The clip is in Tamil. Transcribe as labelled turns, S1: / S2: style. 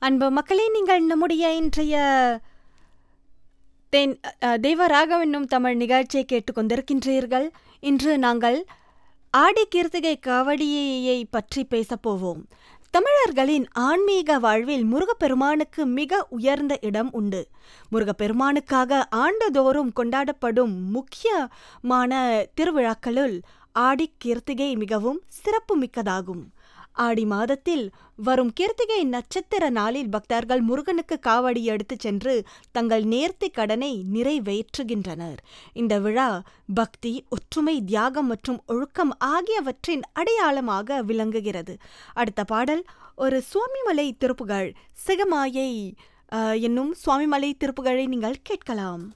S1: அன்பு மக்களே நீங்கள் நம்முடைய இன்றைய தென் அ, தெய்வராகம் என்னும் தமிழ் நிகழ்ச்சியை கேட்டுக்கொண்டிருக்கின்றீர்கள் இன்று நாங்கள் ஆடி கீர்த்திகை காவடியை பற்றி பேசப் போவோம் தமிழர்களின் ஆன்மீக வாழ்வில் முருகப்பெருமானுக்கு மிக உயர்ந்த இடம் உண்டு முருகப்பெருமானுக்காக ஆண்டுதோறும் கொண்டாடப்படும் முக்கியமான திருவிழாக்களுள் ஆடி கீர்த்திகை மிகவும் சிறப்புமிக்கதாகும் ஆடி மாதத்தில் வரும் கிருத்திகை நட்சத்திர நாளில் பக்தர்கள் முருகனுக்கு காவடி எடுத்துச் சென்று தங்கள் நேர்த்தி கடனை நிறைவேற்றுகின்றனர் இந்த விழா பக்தி ஒற்றுமை தியாகம் மற்றும் ஒழுக்கம் ஆகியவற்றின் அடையாளமாக விளங்குகிறது அடுத்த பாடல் ஒரு சுவாமிமலை திருப்புகழ் சிகமாயை அஹ், என்னும் சுவாமிமலை திருப்புகழை நீங்கள் கேட்கலாம்